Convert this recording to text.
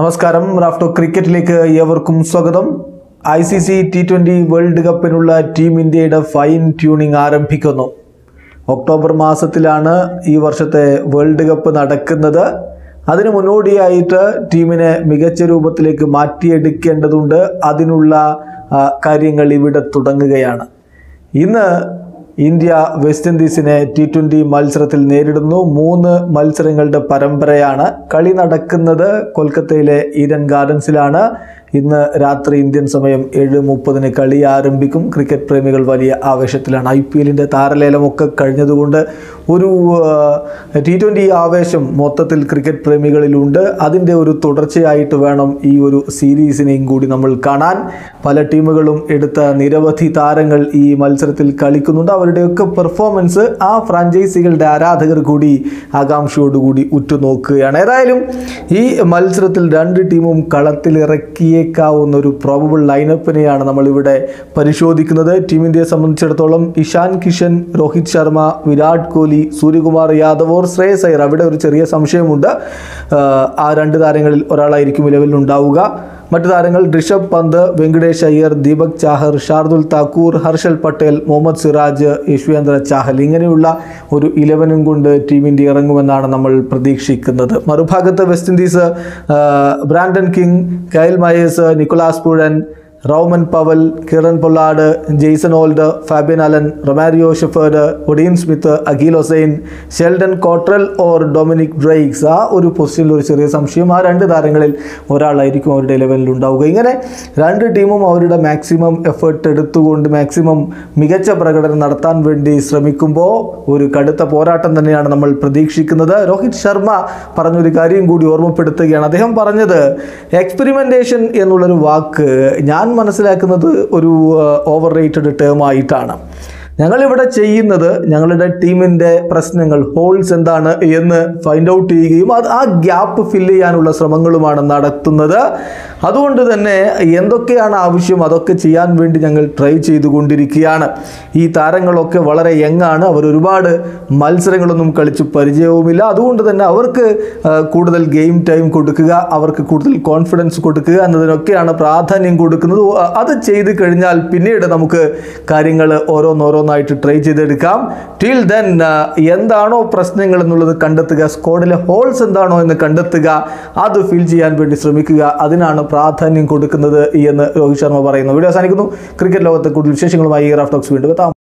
നമസ്കാരം റാഫ്റ്റോ ക്രിക്കറ്റിലേക്ക് ഏവർക്കും സ്വാഗതം I C C T twenty World കപ്പിനുള്ള ടീം ഇന്ത്യയുടെ ഫൈൻ ട്യൂണിംഗ് ആരംഭിക്കുന്നു ഒക്ടോബർ മാസത്തിലാണ് ഈ വർഷത്തെ വേൾഡ് കപ്പ് നടക്കുന്നത് അതിന് മുന്നോടിയായിട്ട് ടീമിനെ മികച്ച രൂപത്തിലേക്ക് മാറ്റിയെടുക്കേണ്ടതുണ്ട് അതിനുള്ള ആ, കാര്യങ്ങൾ ഇവിടെ തുടങ്ങുകയാണ് ഇന്ന് ഇന്ത്യ വെസ്റ്റ് ഇൻഡീസിനെ ടി ട്വൻ്റി മത്സരത്തിൽ നേരിടുന്നു മൂന്ന് മത്സരങ്ങളുടെ പരമ്പരയാണ് കളി നടക്കുന്നത് കൊൽക്കത്തയിലെ ഈഡൻ ഗാർഡൻസിലാണ് ഇന്ന് രാത്രി ഇന്ത്യൻ സമയം ഏഴ് മുപ്പതിന് കളി ആരംഭിക്കും ക്രിക്കറ്റ് പ്രേമികൾ വലിയ ആവേശത്തിലാണ് ഐ പി എല്ലിൻ്റെ താരലേലമൊക്കെ കഴിഞ്ഞതുകൊണ്ട് ഒരു ടി ട്വൻ്റി ആവേശം മൊത്തത്തിൽ ക്രിക്കറ്റ് പ്രേമികളിലുണ്ട് അതിൻ്റെ ഒരു തുടർച്ചയായിട്ട് വേണം ഈ ഒരു സീരീസിനെയും കൂടി നമ്മൾ കാണാൻ പല ടീമുകളും എടുത്ത നിരവധി താരങ്ങൾ ഈ മത്സരത്തിൽ കളിക്കുന്നുണ്ട് അവരുടെയൊക്കെ പെർഫോമൻസ് ആ ഫ്രാഞ്ചൈസികളുടെ ആരാധകർ കൂടി ആകാംക്ഷയോടുകൂടി ഉറ്റുനോക്കുകയാണ് ഏതായാലും ഈ മത്സരത്തിൽ രണ്ട് ടീമും കളത്തിലിറക്കിയേക്കാവുന്ന ഒരു പ്രോബബിൾ ലൈനപ്പിനെയാണ് നമ്മളിവിടെ പരിശോധിക്കുന്നത് ടീം ഇന്ത്യയെ സംബന്ധിച്ചിടത്തോളം ഇഷാൻ കിഷൻ രോഹിത് ശർമ്മ വിരാട് കോഹ്ലി സൂര്യകുമാർ യാദവ് ഓർ ശ്രേയസ് അയ്യർ അവിടെ ഒരു ചെറിയ സംശയമുണ്ട് ആഹ് ആ രണ്ട് താരങ്ങളിൽ ഒരാളായിരിക്കും നിലവിൽ ഉണ്ടാവുക മറ്റു താരങ്ങൾ ഋഷഭ് പന്ത് വെങ്കടേഷ് അയ്യർ ദീപക് ചാഹർ ഷാർദുൽ താക്കൂർ ഹർഷൽ പട്ടേൽ മുഹമ്മദ് സിറാജ് യശ്വേന്ദ്ര ചാഹൽ ഇങ്ങനെയുള്ള ഒരു ഇലവനും കൊണ്ട് ടീം ഇന്ത്യ ഇറങ്ങുമെന്നാണ് നമ്മൾ പ്രതീക്ഷിക്കുന്നത് മറുഭാഗത്ത് വെസ്റ്റ് ഇൻഡീസ് ആ, Brandon King Kyle Mayers Nicholas Pooran Rovman Powell Kieron Pollard Jason Holder Fabian Allen Romario Shepherd Odean Smith Akeal Hosein Sheldon Cottrell or Dominic Drakes ആ ഒരു പൊസിഷനിൽ ഒരു ചെറിയ സംശയം ആ രണ്ട് താരങ്ങളിൽ ഒരാളായിരിക്കും അവരുടെ ലെവലിൽ ഉണ്ടാവുക ഇങ്ങനെ രണ്ട് ടീമും അവരുടെ മാക്സിമം എഫേർട്ട് എടുത്തുകൊണ്ട് മാക്സിമം മികച്ച പ്രകടനം നടത്താൻ വേണ്ടി ശ്രമിക്കുമ്പോൾ ഒരു കടുത്ത പോരാട്ടം തന്നെയാണ് നമ്മൾ പ്രതീക്ഷിക്കുന്നത് രോഹിത് ശർമ്മ പറഞ്ഞൊരു കാര്യം കൂടി ഓർമ്മപ്പെടുത്തുകയാണ് അദ്ദേഹം പറഞ്ഞത് എക്സ്പെരിമെൻറ്റേഷൻ എന്നുള്ളൊരു വാക്ക് ഞാൻ മനസ്സിലാക്കുന്നത് ഒരു ഓവർ റേറ്റഡ് ടേം ആയിട്ടാണ് ഞങ്ങളിവിടെ ചെയ്യുന്നത് ഞങ്ങളുടെ ടീമിൻ്റെ പ്രശ്നങ്ങൾ ഹോൾസ് എന്താണ് എന്ന് ഫൈൻഡ് ഔട്ട് ചെയ്യുകയും അത് ആ ഗ്യാപ്പ് ഫില്ല് ചെയ്യാനുള്ള ശ്രമങ്ങളുമാണ് നടത്തുന്നത് അതുകൊണ്ട് തന്നെ എന്തൊക്കെയാണ് ആവശ്യം അതൊക്കെ ചെയ്യാൻ വേണ്ടി ഞങ്ങൾ ട്രൈ ചെയ്തുകൊണ്ടിരിക്കുകയാണ് ഈ താരങ്ങളൊക്കെ വളരെ യങ്ങാണ് അവർ ഒരുപാട് മത്സരങ്ങളൊന്നും കളിച്ച് പരിചയവുമില്ല അതുകൊണ്ട് തന്നെ അവർക്ക് ആ, കൂടുതൽ ഗെയിം ടൈം കൊടുക്കുക അവർക്ക് കൂടുതൽ കോൺഫിഡൻസ് കൊടുക്കുക എന്നതിനൊക്കെയാണ് പ്രാധാന്യം കൊടുക്കുന്നത് ഓ, അത് ചെയ്ത് കഴിഞ്ഞാൽ പിന്നീട് നമുക്ക് കാര്യങ്ങൾ ഓരോന്നോരോന്നായിട്ട് ട്രൈ ചെയ്തെടുക്കാം ടിൽ ദെൻ എന്താണോ പ്രശ്നങ്ങൾ എന്നുള്ളത് കണ്ടെത്തുക സ്ക്വാഡിലെ ഹോൾസ് എന്താണോ എന്ന് കണ്ടെത്തുക അത് ഫിൽ ചെയ്യാൻ വേണ്ടി ശ്രമിക്കുക അതിനാണ് പ്രാധാന്യം കൊടുക്കുന്നത് എന്ന് രോഹിത് ശർമ്മ പറയുന്നു വീഡിയോ അവസാനിക്കുന്നു ക്രിക്കറ്റ് ലോകത്തെ കൂടുതൽ വിശേഷങ്ങളുമായി റാഫ് ടോക്സ് വീണ്ടും എത്താം